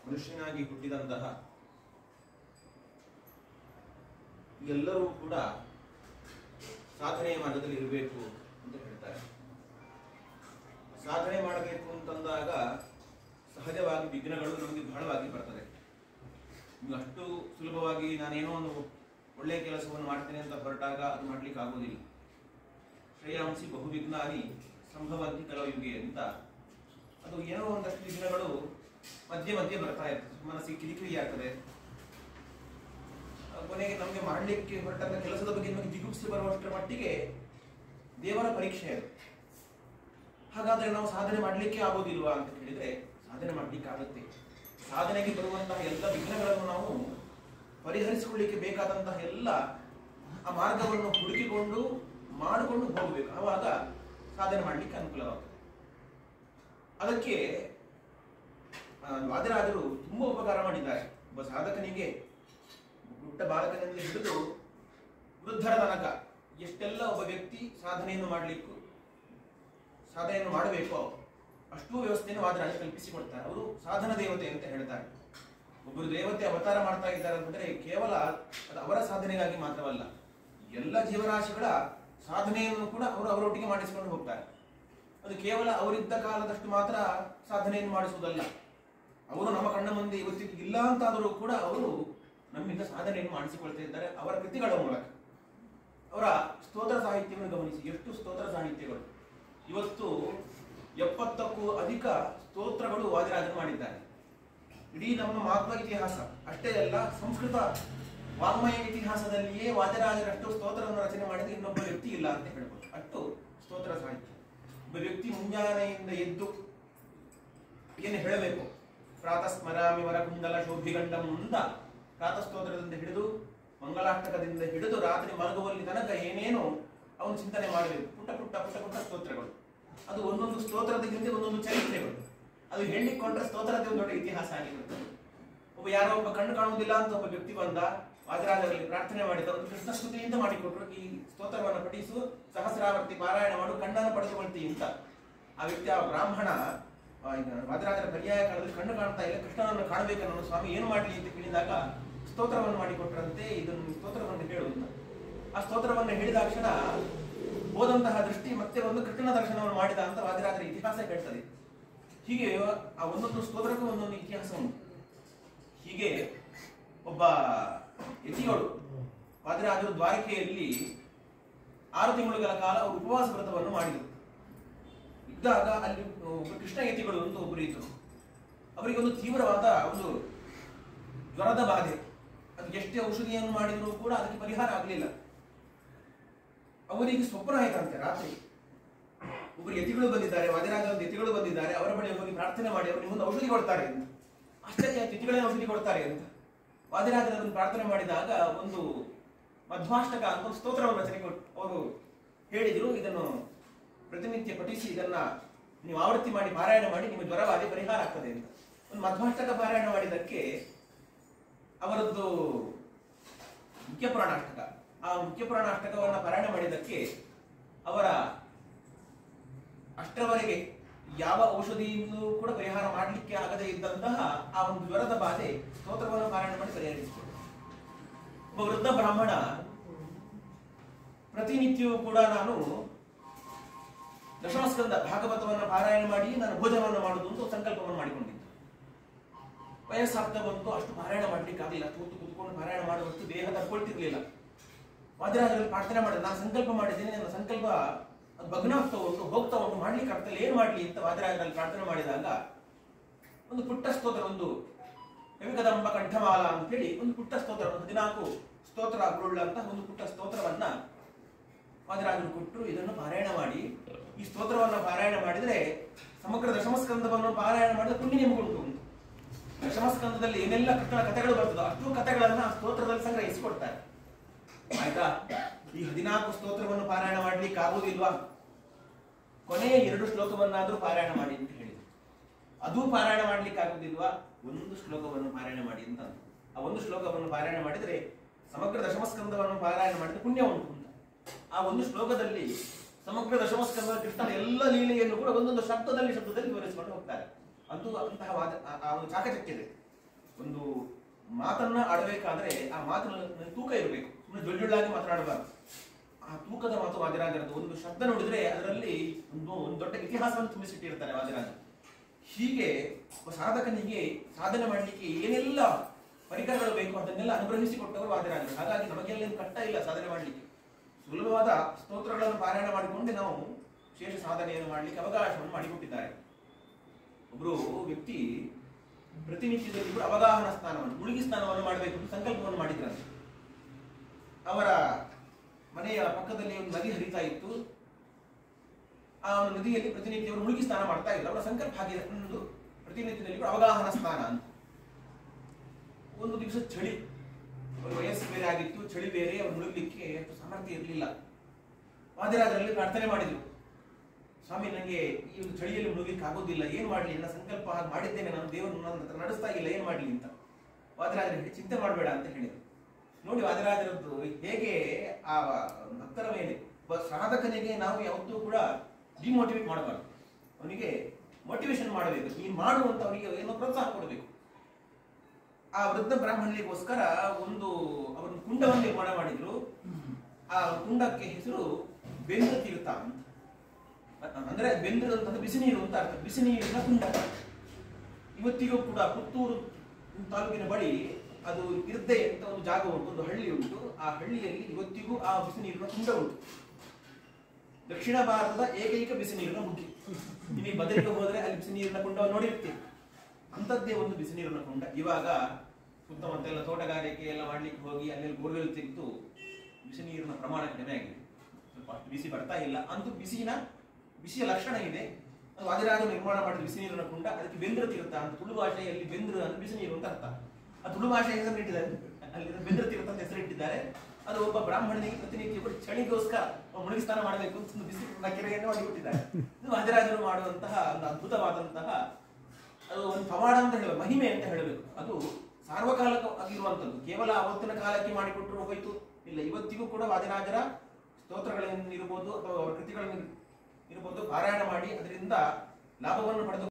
ಮನುಷ್ಯನಾಗಿ ಹುಟ್ಟಿದಂತಹ ಎಲ್ಲರೂ ಕೂಡ ಸಾಧನೆಯ ಮಾರ್ಗದಲ್ಲಿ ಇರಬೇಕು ಅಂತ ಹೇಳ್ತಾರೆ ಸಾಧನೆ ಮಾಡಬೇಕು ಅಂತಂದಾಗ ಸಹಜವಾಗಿ ವಿಘ್ನಗಳು ನಮಗೆ ಬಹಳವಾಗಿ ಬರ್ತದೆ ನೀವು ಅಷ್ಟು ಸುಲಭವಾಗಿ ನಾನೇನೋ ಒಂದು ಒಳ್ಳೆಯ ಕೆಲಸವನ್ನು ಮಾಡ್ತೇನೆ ಅಂತ ಹೊರಟಾಗ ಅದು ಮಾಡ್ಲಿಕ್ಕೆ ಆಗೋದಿಲ್ಲ ಶ್ರೇಯಾಂಸಿ ಬಹುವಿಘ್ನಾನಿ ಸಂಭವಂತಿ ಕೆಲವು ಯುಗೆ ಅಂತ ಅದು ಏನೋ ಒಂದಷ್ಟು ವಿಘ್ನಗಳು ಮಧ್ಯೆ ಮಧ್ಯೆ ಬರ್ತಾ ಇರ್ತದೆ ಮನಸ್ಸಿಗೆ ಕಿರಿಕಿರಿ ಆಗ್ತದೆ ಆ, ಕೊನೆಗೆ ನಮಗೆ ಮಾಡಲಿಕ್ಕೆ ಹೊರಟಂತ ಕೆಲಸದ ಬಗ್ಗೆ ನಮಗೆ ಜಿಗುಪ್ಸೆ ಬರುವಷ್ಟರ ಮಟ್ಟಿಗೆ ದೇವರ ಪರೀಕ್ಷೆ ಅದು ಹಾಗಾದ್ರೆ ನಾವು ಸಾಧನೆ ಮಾಡಲಿಕ್ಕೆ ಆಗೋದಿಲ್ವಾ ಅಂತ ಹೇಳಿದ್ರೆ ಸಾಧನೆ ಮಾಡ್ಲಿಕ್ಕೆ ಆಗುತ್ತೆ ಸಾಧನೆಗೆ ಬರುವಂತಹ ಎಲ್ಲ ವಿಘ್ನಗಳನ್ನು ನಾವು ಪರಿಹರಿಸಿಕೊಳ್ಳಿಕ್ಕೆ ಬೇಕಾದಂತಹ ಎಲ್ಲ ಆ ಮಾರ್ಗವನ್ನು ಹುಡುಕಿಕೊಂಡು ಮಾಡಿಕೊಂಡು ಹೋಗಬೇಕು ಆವಾಗ ಸಾಧನೆ ಮಾಡಲಿಕ್ಕೆ ಅನುಕೂಲವಾಗ್ತದೆ ಅದಕ್ಕೆ ಆ, ವಾದಿರಾಜರು ತುಂಬಾ ಉಪಕಾರ ಮಾಡಿದ್ದಾರೆ ಒಬ್ಬ ಸಾಧಕನಿಗೆ ಪುಟ್ಟ ಬಾಲಕನಿಂದ ಹಿಡಿದು ವೃದ್ಧರ ತನಕ ಎಷ್ಟೆಲ್ಲ ಒಬ್ಬ ವ್ಯಕ್ತಿ ಸಾಧನೆಯನ್ನು ಮಾಡಲಿಕ್ಕೂ ಸಾಧನೆಯನ್ನು ಮಾಡಬೇಕು ಅಷ್ಟೂ ವ್ಯವಸ್ಥೆಯನ್ನು ವಾದರಾಜ ಕಲ್ಪಿಸಿಕೊಡ್ತಾರೆ ಅವರು ಸಾಧನ ದೇವತೆ ಅಂತ ಹೇಳ್ತಾರೆ ಒಬ್ಬರು ದೇವತೆ ಅವತಾರ ಮಾಡ್ತಾ ಇದ್ದಾರೆ ಅಂತಂದ್ರೆ ಕೇವಲ ಅದು ಅವರ ಸಾಧನೆಗಾಗಿ ಮಾತ್ರವಲ್ಲ ಎಲ್ಲ ಜೀವರಾಶಿಗಳ ಸಾಧನೆಯನ್ನು ಕೂಡ ಅವರು ಅವರೊಟ್ಟಿಗೆ ಮಾಡಿಸಿಕೊಂಡು ಹೋಗ್ತಾರೆ ಅದು ಕೇವಲ ಅವರಿದ್ದ ಕಾಲದಷ್ಟು ಮಾತ್ರ ಸಾಧನೆಯನ್ನು ಮಾಡಿಸುವುದಲ್ಲ ಅವರು ನಮ್ಮ ಕಣ್ಣ ಮುಂದೆ ಇವತ್ತಿಗೆ ಇಲ್ಲ ಅಂತಾದರೂ ಕೂಡ ಅವರು ನಮ್ಮಿಂದ ಸಾಧನೆಯನ್ನು ಮಾಡಿಸಿಕೊಳ್ತಾ ಇದ್ದಾರೆ ಅವರ ಕೃತಿಗಳ ಮೂಲಕ ಅವರ ಸ್ತೋತ್ರ ಸಾಹಿತ್ಯವನ್ನು ಗಮನಿಸಿ ಎಷ್ಟು ಸ್ತೋತ್ರ ಸಾಹಿತ್ಯಗಳು ಇವತ್ತು ಎಪ್ಪತ್ತಕ್ಕೂ ಅಧಿಕ ಸ್ತೋತ್ರಗಳು ವಾದಿರಾಜರು ಮಾಡಿದ್ದಾರೆ ಇಡೀ ನಮ್ಮ ಮಾಧ್ವ ಇತಿಹಾಸ ಅಷ್ಟೇ ಅಲ್ಲ ಸಂಸ್ಕೃತ ವಾङ्ಮಯ ಇತಿಹಾಸದಲ್ಲಿಯೇ ವಾದಿರಾಜರಷ್ಟು ಸ್ತೋತ್ರವನ್ನು ರಚನೆ ಮಾಡಿದ ಇನ್ನೊಬ್ಬ ವ್ಯಕ್ತಿ ಇಲ್ಲ ಅಂತ ಹೇಳ್ಬೋದು ಅಷ್ಟು ಸ್ತೋತ್ರ ಸಾಹಿತ್ಯ ಒಬ್ಬ ವ್ಯಕ್ತಿ ಮುಂಜಾನೆಯಿಂದ ಎದ್ದು ಏನು ಹೇಳಬೇಕು ಪ್ರಾತಃ ಸ್ಮರಾಮಿ ವರಕುಂಡಲ ಶೋಭಿಗಂಡಂ ಅಂತ ಪ್ರಾತಃ ಸ್ತೋತ್ರದಿಂದ ಹಿಡಿದು ಮಂಗಳಾಷ್ಟಕದಿಂದ ಹಿಡಿದು ರಾತ್ರಿ ಮಲಗುವಲ್ಲಿ ತನಕ ಏನೇನು ಅವನು ಚಿಂತನೆ ಮಾಡಬೇಕು ಪುಟ್ಟ ಪುಟ್ಟ ಪುಟ್ಟ ಪುಟ್ಟ ಸ್ತೋತ್ರಗಳು ಅದು ಒಂದೊಂದು ಸ್ತೋತ್ರದ ಹಿಂದೆ ಒಂದೊಂದು ಚರಿತ್ರೆಗಳು ಅದು ಹೇಳಿಕೊಂಡ್ರೆ ಸ್ತೋತ್ರದ ಒಂದು ದೊಡ್ಡ ಇತಿಹಾಸ ಆಗಿರುತ್ತೆ ಒಬ್ಬ ಯಾರೋ ಒಬ್ಬ ಕಣ್ಣು ಕಾಣುವುದಿಲ್ಲ ಅಂತ ಒಬ್ಬ ವ್ಯಕ್ತಿ ಬಂದ ವಾದಿರಾಜರಲ್ಲಿ ಪ್ರಾರ್ಥನೆ ಮಾಡಿದ ಒಂದು ಕೃಷ್ಣ ಸ್ತುತಿಯಿಂದ ಮಾಡಿಕೊಟ್ರು ಈ ಸ್ತೋತ್ರವನ್ನು ಪಠಿಸು ಸಹಸ್ರಾವರ್ತಿ ಪಾರಾಯಣ ಮಾಡು ಕಣ್ಣನ್ನು ಪಡೆದುಕೊಳ್ತಿ ಅಂತ ಆ ವ್ಯಕ್ತಿ ಆ ಬ್ರಾಹ್ಮಣ ಆ, ಈಗ ವಾದಿರಾಜರ ಪರ್ಯಾಯ ಕಾಲದಲ್ಲಿ ಕಣ್ಣು ಕಾಣ್ತಾ ಇಲ್ಲ ಕೃಷ್ಣನನ್ನು ಕಾಣಬೇಕು ನಾನು ಸ್ವಾಮಿ ಏನು ಮಾಡಲಿ ಅಂತ ಕೇಳಿದಾಗ ಸ್ತೋತ್ರವನ್ನು ಮಾಡಿಕೊಟ್ರಂತೆ ಇದನ್ನು ಸ್ತೋತ್ರವನ್ನು ಹೇಳು ಅಂತ ಆ ಸ್ತೋತ್ರವನ್ನು ಹೇಳಿದಾಕ್ಷಣ ಹೋದಂತಹ ದೃಷ್ಟಿ ಮತ್ತೆ ಒಂದು ಕೃಷ್ಣನ ದರ್ಶನವನ್ನು ಮಾಡಿದ ಅಂತ ವಾದಿರಾಜರ ಇತಿಹಾಸ ಹೇಳ್ತದೆ ಹೀಗೆ ಆ ಒಂದೊಂದು ಸ್ತೋತ್ರಕ್ಕೂ ಒಂದೊಂದು ಇತಿಹಾಸ ಉಂಟು ಹೀಗೆ ಒಬ್ಬ ಯತಿಗಳು ವಾದಿರಾಜರು ದ್ವಾರಕೆಯಲ್ಲಿ ಆರು ತಿಂಗಳುಗಳ ಕಾಲ ಅವರು ಉಪವಾಸ ವ್ರತವನ್ನು ಮಾಡಿದರು ಇದ್ದಾಗ ಅಲ್ಲಿ ಒಬ್ಬ ಕೃಷ್ಣ ಯತಿಗಳು ಅಂತ ಒಬ್ಬರು ಇದ್ದರು ಅವರಿಗೆ ಒಂದು ತೀವ್ರವಾದ ಒಂದು ಜ್ವರದ ಬಾಧೆ ಅದಕ್ಕೆ ಎಷ್ಟೇ ಔಷಧಿಯನ್ನು ಮಾಡಿದರೂ ಕೂಡ ಅದಕ್ಕೆ ಪರಿಹಾರ ಆಗಲಿಲ್ಲ ಅವರಿಗೆ ಸ್ವಪ್ನ ಆಯ್ತಂತೆ ರಾತ್ರಿ ಒಬ್ಬರು ಯತಿಗಳು ಬಂದಿದ್ದಾರೆ ವಾದಿರಾಜ ಒಂದು ಯತಿಗಳು ಬಂದಿದ್ದಾರೆ ಅವರ ಬಳಿ ಹೋಗಿ ಪ್ರಾರ್ಥನೆ ಮಾಡಿ ಅವರು ನಿಮ್ಮೊಂದು ಔಷಧಿ ಕೊಡ್ತಾರೆ ಅಂತ ಆಶ್ಚರ್ಯ ಆಯ್ತು, ಯತಿಗಳೇ ಔಷಧಿ ಕೊಡ್ತಾರೆ ಅಂತ ವಾದಿರಾಜರನ್ನು ಪ್ರಾರ್ಥನೆ ಮಾಡಿದಾಗ ಒಂದು ಮಧ್ವಾಷ್ಟಕ ಅಂತ ಒಂದು ಸ್ತೋತ್ರವನ್ನು ರಚನೆ ಕೊಟ್ಟು ಅವರು ಹೇಳಿದರು ಇದನ್ನು ಪ್ರತಿನಿತ್ಯ ಪಠಿಸಿ ಇದನ್ನ ನೀವು ಆವೃತ್ತಿ ಮಾಡಿ ಪಾರಾಯಣ ಮಾಡಿ ನಿಮ್ಮ ಜ್ವರವಾದಿ ಪರಿಹಾರ ಆಗ್ತದೆ ಅಂತ ಒಂದು ಮಧ್ವಾಷ್ಟಕ ಪಾರಾಯಣ ಮಾಡಿದ್ದಕ್ಕೆ ಅವರದ್ದು ಮುಖ್ಯ ಪ್ರಾಣಾಷ್ಟಕ ಆ ಮುಖ್ಯ ಪ್ರಾಣಾಷ್ಟಕವನ್ನ ಪಾರಾಯಣ ಮಾಡಿದ್ದಕ್ಕೆ ಅವರ ಅಷ್ಟರವರೆಗೆ ಯಾವ ಔಷಧಿಯಿಂದಲೂ ಕೂಡ ಪರಿಹಾರ ಮಾಡಲಿಕ್ಕೆ ಆಗದೇ ಇದ್ದಂತಹ ಆ ಒಂದು ಜ್ವರದ ಬಾಧೆ ಸ್ತೋತ್ರವನ್ನು ಪಾರಾಯಣ ಮಾಡಿ ಪರಿಹರಿಸಿದರು ಒಬ್ಬ ವೃದ್ಧ ಬ್ರಾಹ್ಮಣ ಪ್ರತಿನಿತ್ಯವೂ ಕೂಡ ನಾನು ದಶಮಸ್ಕಂದ ಭಾಗವತವನ್ನು ಪಾರಾಯಣ ಮಾಡಿ ನಾನು ಭೋಜನವನ್ನು ಮಾಡುವುದು ಅಂತ ಒಂದು ಸಂಕಲ್ಪವನ್ನು ಮಾಡಿಕೊಂಡಿದ್ದೆ ವಯಸ್ಸಾಗ್ತಾ ಬಂತು ಅಷ್ಟು ಪಾರಾಯಣ ಮಾಡ್ಲಿಕ್ಕೆ ಆಗಲಿಲ್ಲ ಕೂತು ಕೂತ್ಕೊಂಡು ಪಾರಾಯಣ ಮಾಡುವಷ್ಟು ದೇಹ ತಗೊಳ್ತಿರ್ಲಿಲ್ಲ ವಾದಿರಾಜರಲ್ಲಿ ಪ್ರಾರ್ಥನೆ ಮಾಡಿದೆ ನಾನು ಸಂಕಲ್ಪ ಮಾಡಿದ್ದೀನಿ ನನ್ನ ಸಂಕಲ್ಪ ಅದು ಭಗ್ನ ಆಗ್ತಾ ಉಂಟು ಹೋಗ್ತಾ ಉಂಟು ಮಾಡ್ಲಿಕ್ಕೆ ಆಗ್ತಲ್ಲ ಏನ್ ಮಾಡ್ಲಿ ಅಂತ ವಾದಿರಾಜರಲ್ಲಿ ಪ್ರಾರ್ಥನೆ ಮಾಡಿದಾಗ ಒಂದು ಪುಟ್ಟ ಸ್ತೋತ್ರ ಒಂದು ಕವಿಕದಂಬ ಕಂಠಮಾಲ ಅಂತ ಹೇಳಿ ಒಂದು ಪುಟ್ಟ ಸ್ತೋತ್ರ ಒಂದು ಹದಿನಾಲ್ಕು ಸ್ತೋತ್ರ ಅಂತ ಒಂದು ಪುಟ್ಟ ಸ್ತೋತ್ರವನ್ನ ವಾದಿರಾಜರು ಕೊಟ್ಟರು ಇದನ್ನು ಪಾರಾಯಣ ಮಾಡಿ ಈ ಸ್ತೋತ್ರವನ್ನ ಪಾರಾಯಣ ಮಾಡಿದ್ರೆ ಸಮಗ್ರ ದಶಮಸ್ಕಂದವನ್ನು ಪಾರಾಯಣ ಮಾಡಿದ್ರೆ ಪುಣ್ಯ ನಿಮಗುಂಟು ಅಂತ ದಶಮಸ್ಕಂದದಲ್ಲಿ ಏನೆಲ್ಲ ಕೃಷ್ಣನ ಕಥೆಗಳು ಬರ್ತದೋ ಅಷ್ಟು ಕಥೆಗಳನ್ನ ಆ ಸ್ತೋತ್ರದಲ್ಲಿ ಸಂಗ್ರಹಿಸಿಕೊಡ್ತಾರೆ ಆಯ್ತಾ ಈ ಹದಿನಾಲ್ಕು ಸ್ತೋತ್ರವನ್ನು ಪಾರಾಯಣ ಮಾಡ್ಲಿಕ್ಕೆ ಆಗುವುದಿಲ್ವಾ ಕೊನೆಯ ಎರಡು ಶ್ಲೋಕವನ್ನಾದ್ರೂ ಪಾರಾಯಣ ಮಾಡಿ ಅಂತ ಹೇಳಿದ್ರು ಅದು ಪಾರಾಯಣ ಮಾಡ್ಲಿಕ್ಕೆ ಆಗುದಿಲ್ವಾ ಒಂದು ಶ್ಲೋಕವನ್ನು ಪಾರಾಯಣ ಮಾಡಿ ಅಂತ ಅಂದ್ರು. ಆ ಒಂದು ಶ್ಲೋಕವನ್ನು ಪಾರಾಯಣ ಮಾಡಿದ್ರೆ ಸಮಗ್ರ ದಶಮಸ್ಕಂದವನ್ನು ಪಾರಾಯಣ ಮಾಡಿದ್ರೆ ಪುಣ್ಯ ಉಂಟು ಅಂತ ಆ ಒಂದು ಶ್ಲೋಕದಲ್ಲಿ ಸಮಗ್ರ ದಶಮಸ್ಕಂದ ಕೃಷ್ಣನ ಎಲ್ಲ ಲೀಲೆಯನ್ನು ಕೂಡ ಒಂದೊಂದು ಶಬ್ದದಲ್ಲಿ ಶಬ್ದದಲ್ಲಿ ವಿವರಿಸಿಕೊಂಡು ಹೋಗ್ತಾರೆ ಅಂತೂ ಅಂತಹ ವಾದ ಆ- ಆ ಒಂದು ಚಾಕಚಕ್ಯ ಇದೆ ಒಂದು ಮಾತನ್ನ ಆಡಬೇಕಾದ್ರೆ ಆ ಮಾತಿನಲ್ಲಿ ತೂಕ ಇರಬೇಕು ಸುಮ್ಮನೆ ಜೊಳ್ಳುಳ್ಳಾಗಿ ಮಾತನಾಡಬಾರ್ದು ಆ ತೂಕದ ಮಾತು ವಾದಿರಾಜರದ್ದು ಒಂದು ಶಬ್ದ ನೋಡಿದ್ರೆ ಅದರಲ್ಲಿ ಒಂದು ಒಂದು ದೊಡ್ಡ ಇತಿಹಾಸವನ್ನು ತುಂಬಿಸಿಟ್ಟಿರ್ತಾರೆ ವಾದಿರಾಜ ಹೀಗೆ ಒಬ್ಬ ಸಾಧಕನಿಗೆ ಸಾಧನೆ ಮಾಡಲಿಕ್ಕೆ ಏನೆಲ್ಲ ಪರಿಕರಗಳು ಬೇಕು ಅದನ್ನೆಲ್ಲ ಅನುಗ್ರಹಿಸಿಕೊಟ್ಟವರು ವಾದಿರಾಜರು ಹಾಗಾಗಿ ನಮಗೆಲ್ಲ ಏನು ಕಷ್ಟ ಇಲ್ಲ ಸಾಧನೆ ಮಾಡಲಿಕ್ಕೆ ಸುಲಭವಾದ ಸ್ತೋತ್ರಗಳನ್ನು ಪಾರಾಯಣ ಮಾಡಿಕೊಂಡು ನಾವು ವಿಶೇಷ ಸಾಧನೆಯನ್ನು ಮಾಡಲಿಕ್ಕೆ ಅವಕಾಶವನ್ನು ಮಾಡಿಕೊಟ್ಟಿದ್ದಾರೆ ಒಬ್ರು ವ್ಯಕ್ತಿ ಪ್ರತಿನಿತ್ಯದಲ್ಲಿ ಕೂಡ ಅವಗಾಹನ ಸ್ನಾನವನ್ನು ಮುಳುಗಿ ಸ್ನಾನವನ್ನು ಮಾಡಬೇಕು ಅಂತ ಸಂಕಲ್ಪವನ್ನು ಮಾಡಿದ್ರಂತೆ ಅವರ ಮನೆಯ ಪಕ್ಕದಲ್ಲಿ ಒಂದು ನದಿ ಹರಿತಾ ಇತ್ತು ಆ ಒಂದು ನದಿಯಲ್ಲಿ ಪ್ರತಿನಿತ್ಯ ಅವರು ಮುಳುಗಿ ಸ್ನಾನ ಮಾಡ್ತಾ ಇದ್ರು ಅವರ ಸಂಕಲ್ಪ ಹಾಗೆ ಒಂದು ಪ್ರತಿನಿತ್ಯದಲ್ಲಿ ಕೂಡ ಅವಗಾಹನ ಸ್ನಾನ ಅಂತ ಒಂದು ದಿವಸ ಚಳಿ ಅವರ ವಯಸ್ಸು ಬೇರೆ ಆಗಿತ್ತು ಚಳಿ ಬೇರೆ ಅವರು ಮುಳುಗಲಿಕ್ಕೆ ಅಷ್ಟು ಸಾಮರ್ಥ್ಯ ಇರಲಿಲ್ಲ ವಾದಿರಾಜರಲ್ಲಿ ಪ್ರಾರ್ಥನೆ ಮಾಡಿದ್ರು ಸ್ವಾಮಿ ನನಗೆ ಈ ಒಂದು ಚಳಿಯಲ್ಲಿ ಮುಳುಗಲಿಕ್ಕೆ ಆಗೋದಿಲ್ಲ ಏನ್ ಮಾಡ್ಲಿ ನನ್ನ ಸಂಕಲ್ಪ ಹಾಗೆ ಮಾಡಿದ್ದೇನೆ ನಾನು ದೇವರು ನನ್ನ ಹತ್ರ ನಡೆಸ್ತಾ ಇಲ್ಲ ಏನ್ ಮಾಡ್ಲಿ ಅಂತ ವಾದಿರಾಜರು ಹೇಳಿ ಚಿಂತೆ ಮಾಡಬೇಡ ಅಂತ ಹೇಳಿದ್ರು ನೋಡಿ ವಾದಿರಾಜರದ್ದು ಹೇಗೆ ಆ ಭಕ್ತರ ಮೇಲೆ ಒಬ್ಬ ಸಾಧಕನಿಗೆ ನಾವು ಯಾವತ್ತೂ ಕೂಡ ಡಿಮೋಟಿವೇಟ್ ಮಾಡಬಾರ್ದು ಅವನಿಗೆ ಮೋಟಿವೇಶನ್ ಮಾಡಬೇಕು ನೀನು ಮಾಡುವಂತ ಅವನಿಗೆ ಏನೋ ಪ್ರೋತ್ಸಾಹ ಕೊಡಬೇಕು ಆ ವೃದ್ಧ ಬ್ರಾಹ್ಮಣನಿಗೋಸ್ಕರ ಒಂದು ಅವರನ್ನು ಕುಂಡವನ್ನು ನಿರ್ಮಾಣ ಮಾಡಿದ್ರು ಆ ಕುಂಡಕ್ಕೆ ಹೆಸರು ಬೆಂದ್ರ ತೀರ್ಥ ಅಂತ ಅಂದ್ರೆ ಬೆಂದ್ರ ಅಂತಂದ್ರೆ ಬಿಸಿ ನೀರು ಅಂತ ಅರ್ಥ ಬಿಸಿ ನೀರಿನ ಕುಂಡ ಇವತ್ತಿಗೂ ಕೂಡ ಪುತ್ತೂರು ತಾಲೂಕಿನ ಬಳಿ ಅದು ಇರ್ದೆ ಅಂತ ಒಂದು ಜಾಗ ಉಂಟು ಒಂದು ಹಳ್ಳಿ ಉಂಟು ಆ ಹಳ್ಳಿಯಲ್ಲಿ ಇವತ್ತಿಗೂ ಆ ಬಿಸಿ ನೀರಿನ ಕುಂಡ ಉಂಟು ದಕ್ಷಿಣ ಭಾರತದ ಏಕೈಕ ಬಿಸಿ ನೀರಿನ ಬುಗ್ಗಿ ನೀವು ಬದಲಿಗೆ ಹೋದ್ರೆ ಅಲ್ಲಿ ಬಿಸಿ ನೀರಿನ ಕುಂಡವನ್ನು ನೋಡಿರ್ತೀವಿ ಅಂಥದ್ದೇ ಒಂದು ಬಿಸಿ ನೀರಿನ ಕುಂಡ ಇವಾಗ ಸುತ್ತಮುತ್ತ ಎಲ್ಲ ತೋಟಗಾರಿಕೆ ಎಲ್ಲ ಮಾಡ್ಲಿಕ್ಕೆ ಹೋಗಿ ಅಲ್ಲೆಲ್ಲ ಬೋರ್ವೆಲ್ ತೆಗೆದು ಬಿಸಿ ನೀರಿನ ಪ್ರಮಾಣ ಕಡಿಮೆ ಆಗಿದೆ ಸ್ವಲ್ಪ ಅಷ್ಟು ಬಿಸಿ ಬರ್ತಾ ಇಲ್ಲ ಅಂತೂ ಬಿಸಿನ ಬಿಸಿಯ ಲಕ್ಷಣ ಇದೆ ಅದು ವಾದಿರಾಜ ನಿರ್ಮಾಣ ಮಾಡಿದ ಬಿಸಿ ನೀರಿನ ಕುಂಡ ಅದಕ್ಕೆ ಬೆಂದ್ರ ತೀರ್ಥ ಅಂತ ತುಳು ಭಾಷೆಯಲ್ಲಿ ಬೆಂದ್ರ ಅಂದ್ರೆ ಬಿಸಿ ನೀರು ಅಂತ ಅರ್ಥ ಆ ತುಳು ಭಾಷೆ ಹೆಸರು ಇಟ್ಟಿದ್ದಾರೆ ಅಲ್ಲಿ ಬೆಂದ್ರ ತೀರ್ಥ ಅಂತ ಹೆಸರು ಇಟ್ಟಿದ್ದಾರೆ ಅದು ಒಬ್ಬ ಬ್ರಾಹ್ಮಣನಿಗೆ ಪ್ರತಿನಿತ್ಯ ಒಬ್ಬರು ಚಳಿಗೋಸ್ಕರ ಅವ್ನು ಮುಳುಗಿ ಸ್ನಾನ ಮಾಡಬೇಕು ಅಂತ ಒಂದು ಬಿಸಿ ಕೆರೆಯನ್ನು ಮಾಡಿಕೊಟ್ಟಿದ್ದಾರೆ ಇದು ವಾದಿರಾಜರು ಮಾಡುವಂತಹ ಒಂದು ಅದ್ಭುತವಾದಂತಹ ಅದು ಒಂದು ಪವಾಡ ಅಂತ ಹೇಳಬೇಕು ಮಹಿಮೆ ಅಂತ ಹೇಳಬೇಕು ಅದು ಸಾರ್ವಕಾಲಿಕ ಆಗಿರುವಂತದ್ದು ಕೇವಲ ಅವತ್ತಿನ ಕಾಲಕ್ಕೆ ಮಾಡಿಕೊಟ್ಟರು ಹೋಯ್ತು ಇಲ್ಲ ಇವತ್ತಿಗೂ ಕೂಡ ವಾದಿರಾಜರ ಸ್ತೋತ್ರಗಳನ್ನು ಇರ್ಬೋದು ಅಥವಾ ಅವರ ಕೃತಿಗಳನ್ನು ಇರ್ಬೋದು ಪಾರಾಯಣ ಮಾಡಿ ಅದರಿಂದ ಲಾಭವನ್ನು ಪಡೆದು